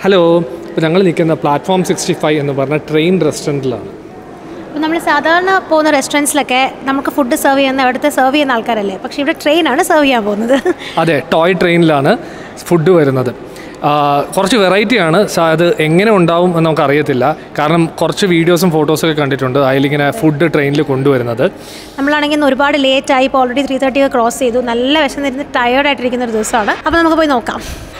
hello ഇപ്പോൾ ഞങ്ങൾ നിൽക്കുന്ന പ്ലാറ്റ്ഫോം സിക്സ്റ്റി ഫൈവ് എന്ന് പറഞ്ഞ ട്രെയിൻ റെസ്റ്റോറൻറ്റിലാണ് അപ്പോൾ നമ്മൾ സാധാരണ പോകുന്ന റെസ്റ്റോറൻറ്റ്സിലൊക്കെ നമുക്ക് ഫുഡ് സെർവ് ചെയ്യുന്ന അവിടുത്തെ സെർവ് ചെയ്യുന്ന ആൾക്കാരല്ലേ പക്ഷേ ഇവിടെ ട്രെയിനാണ് സെർവ് ചെയ്യാൻ പോകുന്നത് അതെ ടോയ് ട്രെയിനിലാണ് ഫുഡ് വരുന്നത് ആ, കുറച്ച് വെറൈറ്റി ആണ് സ- അത് എങ്ങനെ ഉണ്ടാവും എന്ന് നമുക്ക് അറിയത്തില്ല കാരണം കുറച്ച് വീഡിയോസും ഫോട്ടോസും ഒക്കെ കണ്ടിട്ടുണ്ട് അതിലിങ്ങനെ ഫുഡ് ട്രെയിനിൽ കൊണ്ടുവരുന്നത് നമ്മളാണെങ്കിൽ ഇന്ന് ഒരുപാട് ലേറ്റ് ആയി ഇപ്പോൾ ഓൾറെഡി ത്രീ തേർട്ടി ഒക്കെ ക്രോസ് ചെയ്തു നല്ല വിശന്നിരുന്ന് ടയേർഡ് ആയിട്ടിരിക്കുന്ന ഒരു ദിവസമാണ് അപ്പോൾ നമുക്ക് പോയി നോക്കാം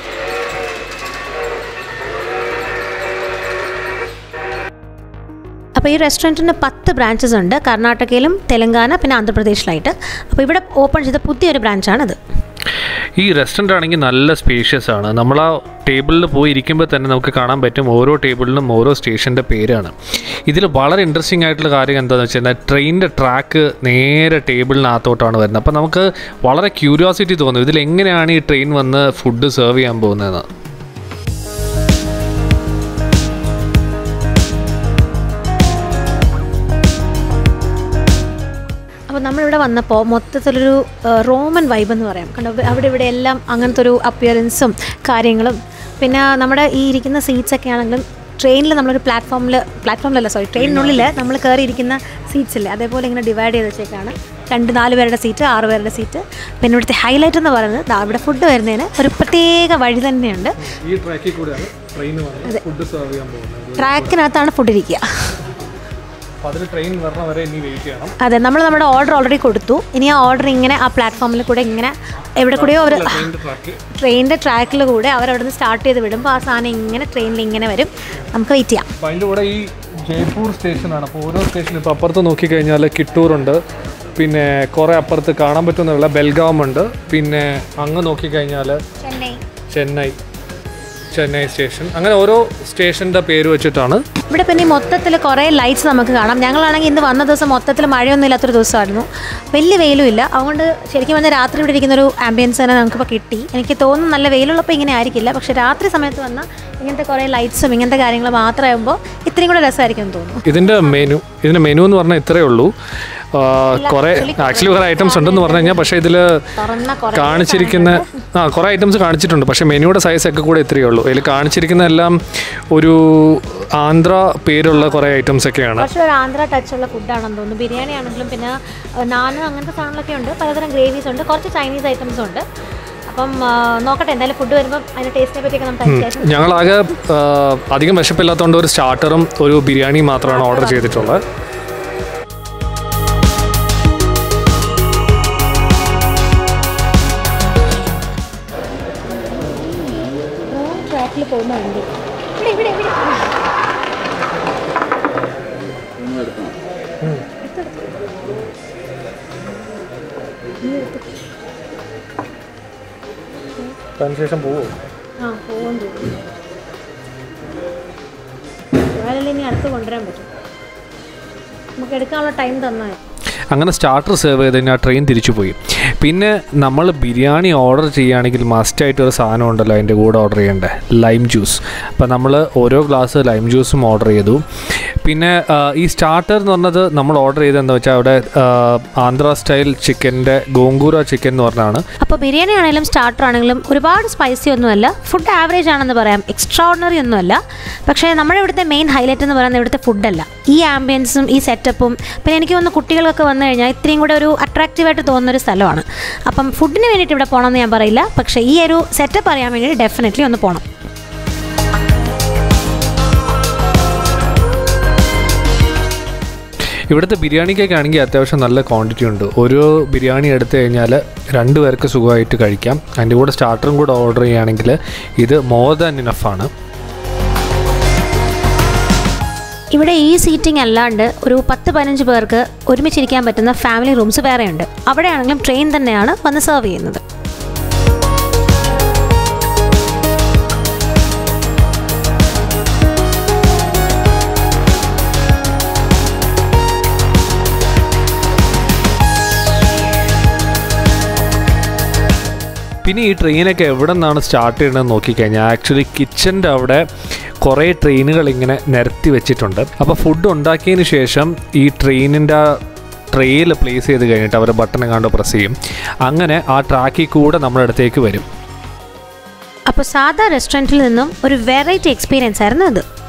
അപ്പോൾ ഈ റെസ്റ്റോറൻറ്റിന് പത്ത് ബ്രാഞ്ചസ് ഉണ്ട് കർണാടകയിലും തെലങ്കാന പിന്നെ ആന്ധ്രാപ്രദേശിലായിട്ട് അപ്പോൾ ഇവിടെ ഓപ്പൺ ചെയ്ത പുതിയൊരു ബ്രാഞ്ചാണിത് ഈ റെസ്റ്റോറൻ്റ് ആണെങ്കിൽ നല്ല സ്പേഷ്യസ് ആണ് നമ്മൾ ആ ടേബിളിൽ പോയി ഇരിക്കുമ്പോൾ തന്നെ നമുക്ക് കാണാൻ പറ്റും ഓരോ ടേബിളിനും ഓരോ സ്റ്റേഷൻ്റെ പേരാണ് ഇതിൽ വളരെ ഇൻട്രസ്റ്റിംഗ് ആയിട്ടുള്ള കാര്യം എന്താണെന്ന് വെച്ച് കഴിഞ്ഞാൽ ട്രെയിനിൻ്റെ ട്രാക്ക് നേരെ ടേബിളിനകത്തോട്ടാണ് വരുന്നത് അപ്പോൾ നമുക്ക് വളരെ ക്യൂരിയോസിറ്റി തോന്നും ഇതിൽ എങ്ങനെയാണ് ഈ ട്രെയിൻ വന്ന് ഫുഡ് സെർവ് ചെയ്യാൻ പോകുന്നതെന്ന് അപ്പോൾ നമ്മളിവിടെ വന്നപ്പോൾ മൊത്തത്തിലൊരു ആ, റോമൻ വൈബ് എന്ന് പറയാം കണ്ടോ അവിടെ ഇവിടെ എല്ലാം അങ്ങനത്തെ ഒരു അപ്പിയറൻസും കാര്യങ്ങളും പിന്നെ നമ്മുടെ ഈ ഇരിക്കുന്ന സീറ്റ്സ് ഒക്കെ ആണെങ്കിലും ട്രെയിനിൽ നമ്മളൊരു പ്ലാറ്റ്ഫോമിൽ പ്ലാറ്റ്ഫോമിലല്ല സോറി ട്രെയിനിനുള്ളിൽ നമ്മൾ കയറി ഇരിക്കുന്ന സീറ്റ്സ് ഇല്ലേ അതേപോലെ ഇങ്ങനെ ഡിവൈഡ് ചെയ്ത് വെച്ചേക്കാണ് രണ്ട് നാല് പേരുടെ സീറ്റ് ആറ് പേരുടെ സീറ്റ് പിന്നെ ഇവിടുത്തെ ഹൈലൈറ്റ് എന്ന് പറയുന്നത് ദാ ഇവിടെ ഫുഡ് വരുന്നതിന് ഒരു പ്രത്യേക വഴി തന്നെയുണ്ട് ഈ ട്രാക്കിൽ കൂടെയാണ് ട്രെയിൻ വന്ന് ഫുഡ് സെർവ് ചെയ്യാൻ പോകുന്നത് ട്രാക്കിനകത്താണ് ഫുഡ് ഇരിക്കുക അപ്പോൾ അതിൽ ട്രെയിൻ വരണ വരെ ഇനി വെയിറ്റ് ചെയ്യണം അതെ നമ്മൾ നമ്മുടെ ഓർഡർ ഓൾറെഡി കൊടുത്തു ഇനി ആ ഓർഡർ ഇങ്ങനെ ആ പ്ലാറ്റ്ഫോമിൽ കൂടെ ഇങ്ങനെ എവിടെ കൂടെയോ അവർ ട്രെയിനിൻ്റെ ട്രാക്ക് ട്രെയിനിൻ്റെ ട്രാക്കിൽ കൂടെ അവരവിടെ നിന്ന് സ്റ്റാർട്ട് ചെയ്ത് വിടുമ്പോൾ ആ സാധനം ഇങ്ങനെ ട്രെയിനിൽ ഇങ്ങനെ വരും നമുക്ക് വെയിറ്റ് ചെയ്യാം അപ്പോൾ അതിൻ്റെ കൂടെ ഈ ജയ്പൂർ സ്റ്റേഷനാണ് അപ്പോൾ ഓരോ സ്റ്റേഷനും ഇപ്പോൾ അപ്പുറത്ത് നോക്കിക്കഴിഞ്ഞാൽ കിട്ടൂറുണ്ട് പിന്നെ കുറേ അപ്പുറത്ത് കാണാൻ പറ്റുന്നുള്ള ബെൽഗാം ഉണ്ട് പിന്നെ അങ്ങ് നോക്കിക്കഴിഞ്ഞാൽ ചെന്നൈ ചെന്നൈ ചെന്നൈ സ്റ്റേഷൻ അങ്ങനെ ഓരോ സ്റ്റേഷൻ്റെ പേര് വെച്ചിട്ടാണ് ഇവിടെ പിന്നെ ഈ മൊത്തത്തിൽ കുറേ ലൈറ്റ്സ് നമുക്ക് കാണാം ഞങ്ങളാണെങ്കിൽ ഇന്ന് വന്ന ദിവസം മൊത്തത്തിൽ മഴയൊന്നും ഇല്ലാത്തൊരു ദിവസമായിരുന്നു വലിയ വെയിലും ഇല്ല അതുകൊണ്ട് ശരിക്കും പറഞ്ഞാൽ രാത്രി ഇവിടെ ഇരിക്കുന്ന ഒരു ആംബിയൻസ് തന്നെ നമുക്കിപ്പോൾ കിട്ടി എനിക്ക് തോന്നുന്നു നല്ല വെയിലുള്ളപ്പോൾ ഇങ്ങനെ ആയിരിക്കില്ല പക്ഷേ രാത്രി സമയത്ത് വന്നാൽ ഇങ്ങനത്തെ കുറേ ലൈറ്റ്സും ഇങ്ങനത്തെ കാര്യങ്ങൾ മാത്രമാകുമ്പോൾ ഇത്രയും കൂടെ രസമായിരിക്കും എന്ന് തോന്നുന്നു ഇതിൻ്റെ മെനു ഇതിൻ്റെ മെനു എന്ന് പറഞ്ഞാൽ ഇത്രയേ ഉള്ളൂ ആ, കുറേ ആക്ച്വലി കുറേ ഐറ്റംസ് ഉണ്ടെന്ന് പറഞ്ഞു കഴിഞ്ഞാൽ പക്ഷേ ഇതിൽ തുറന്ന കുറേ കാണിച്ചിരിക്കുന്ന ആ കുറേ ഐറ്റംസ് കാണിച്ചിട്ടുണ്ട് പക്ഷേ മെനുയുടെ സൈസ് ഒക്കെ കൂടെ ഇത്രയേ ഉള്ളൂ ഇതിൽ കാണിച്ചിരിക്കുന്ന എല്ലാം ഒരു ആന്ധ്ര പേരുള്ള കുറേ ഐറ്റംസ് ഒക്കെയാണ് കുറച്ച് ഒരു ആന്ധ്ര ടച്ചുള്ള ഫുഡാണെന്ന് തോന്നുന്നു ബിരിയാണി ആണെങ്കിലും പിന്നെ ഏഹ്, നാന് അങ്ങനത്തെ സാധനങ്ങളൊക്കെ ഉണ്ട് പലതരം ഗ്രേവീസ് ഉണ്ട് കുറച്ച് ചൈനീസ് ഐറ്റംസും ഉണ്ട് അപ്പം ആ, നോക്കട്ടെ എന്തായാലും ഫുഡ് വരുമ്പോൾ അതിൻ്റെ ടേസ്റ്റിനെ പറ്റിയൊക്കെ നമുക്ക് അതിന് ഞങ്ങളാകെ ആ, അധികം വിശപ്പില്ലാത്തതുകൊണ്ട് ഒരു സ്റ്റാർട്ടറും ഒരു ബിരിയാണിയും മാത്രമാണ് ഓർഡർ ചെയ്തിട്ടുള്ളത് ട്രാക്കിൽ പോകുന്ന വണ്ടി ഇവിടെ ഇവിടെ ഇവിടെ അതിനുശേഷം പോവും ആ പോകാൻ തോന്നുന്നു പോയാലല്ലേ ഇനി അടുത്ത് കൊണ്ടുവരാൻ പറ്റും നമുക്ക് എടുക്കാനുള്ള ടൈം തന്നാൽ അങ്ങനെ സ്റ്റാർട്ടർ സെർവ് ചെയ്ത് കഴിഞ്ഞാൽ ട്രെയിൻ തിരിച്ചു പോയി പിന്നെ നമ്മൾ ബിരിയാണി ഓർഡർ ചെയ്യുകയാണെങ്കിൽ മസ്റ്റായിട്ട് ഒരു സാധനം ഉണ്ടല്ലോ അതിൻ്റെ കൂടെ ഓർഡർ ചെയ്യേണ്ടത് ലൈം ജ്യൂസ് അപ്പോൾ നമ്മൾ ഓരോ ഗ്ലാസ് ലൈം ജ്യൂസും ഓർഡർ ചെയ്തു പിന്നെ ആ, ഈ സ്റ്റാർട്ടർ എന്ന് പറഞ്ഞത് നമ്മൾ ഓർഡർ ചെയ്തതെന്ന് വെച്ചാൽ അവിടെ ആ, ആന്ധ്ര സ്റ്റൈൽ ചിക്കൻ്റെ ഗോങ്കൂര ചിക്കൻ എന്ന് പറഞ്ഞാണ് അപ്പോൾ ബിരിയാണി ആണെങ്കിലും സ്റ്റാർട്ടർ ആണെങ്കിലും ഒരുപാട് സ്പൈസി ഒന്നുമല്ല ഫുഡ് ആവറേജ് ആണെന്ന് പറയാം എക്സ്ട്രാ ഓർഡിനറി ഒന്നുമല്ല പക്ഷേ നമ്മുടെ ഇവിടുത്തെ മെയിൻ ഹൈലൈറ്റ് എന്ന് പറയുന്നത് ഇവിടുത്തെ ഫുഡല്ല ഈ ആംബിയൻസും ഈ സെറ്റപ്പും പിന്നെ എനിക്ക് തോന്നുന്നു കുട്ടികൾക്കൊക്കെ വന്നു കഴിഞ്ഞാൽ ഇത്രയും കൂടെ ഒരു അട്രാക്റ്റീവായിട്ട് തോന്നുന്ന ഒരു സ്ഥലമാണ് അപ്പം ഫുഡിന് വേണ്ടിയിട്ട് ഇവിടെ പോകണമെന്ന് ഞാൻ പറയില്ല പക്ഷേ ഈ ഒരു സെറ്റപ്പ് അറിയാൻ വേണ്ടിയിട്ട് ഡെഫിനറ്റ്ലി ഒന്ന് പോകണം ഇവിടുത്തെ ബിരിയാണിക്കൊക്കെ ആണെങ്കിൽ അത്യാവശ്യം നല്ല ക്വാണ്ടിറ്റി ഉണ്ട് ഒരു ബിരിയാണി എടുത്തു കഴിഞ്ഞാൽ രണ്ട് പേർക്ക് സുഖമായിട്ട് കഴിക്കാം അതിൻ്റെ കൂടെ സ്റ്റാർട്ടറും കൂടെ ഓർഡർ ചെയ്യുകയാണെങ്കിൽ ഇത് മോർ ദാൻ ഇനഫാണ് ഇവിടെ ഈ സീറ്റിംഗ് അല്ലാണ്ട് ഒരു പത്ത് പതിനഞ്ച് പേർക്ക് ഒരുമിച്ചിരിക്കാൻ പറ്റുന്ന ഫാമിലി റൂംസ് വേറെയുണ്ട് അവിടെയാണെങ്കിലും ട്രെയിൻ തന്നെയാണ് വന്ന് സെർവ് ചെയ്യുന്നത് പിന്നെ ഈ ട്രെയിനൊക്കെ എവിടെ നിന്നാണ് സ്റ്റാർട്ട് ചെയ്യണമെന്ന് നോക്കിക്കഴിഞ്ഞാൽ ആക്ച്വലി കിച്ചൻ്റെ അവിടെ കുറേ ട്രെയിനുകൾ ഇങ്ങനെ നിരത്തി വെച്ചിട്ടുണ്ട് അപ്പോൾ ഫുഡ് ഉണ്ടാക്കിയതിന് ശേഷം ഈ ട്രെയിനിൻ്റെ ട്രെയിൽ പ്ലേസ് ചെയ്ത് കഴിഞ്ഞിട്ട് അവർ ബട്ടൺ കണ്ടോ പ്രസ് ചെയ്യും അങ്ങനെ ആ ട്രാക്കിൽ കൂടെ നമ്മുടെ അടുത്തേക്ക് വരും അപ്പോൾ സാധാ റെസ്റ്റോറൻറ്റിൽ നിന്നും ഒരു വെറൈറ്റി എക്സ്പീരിയൻസ് ആയിരുന്നു ഇത്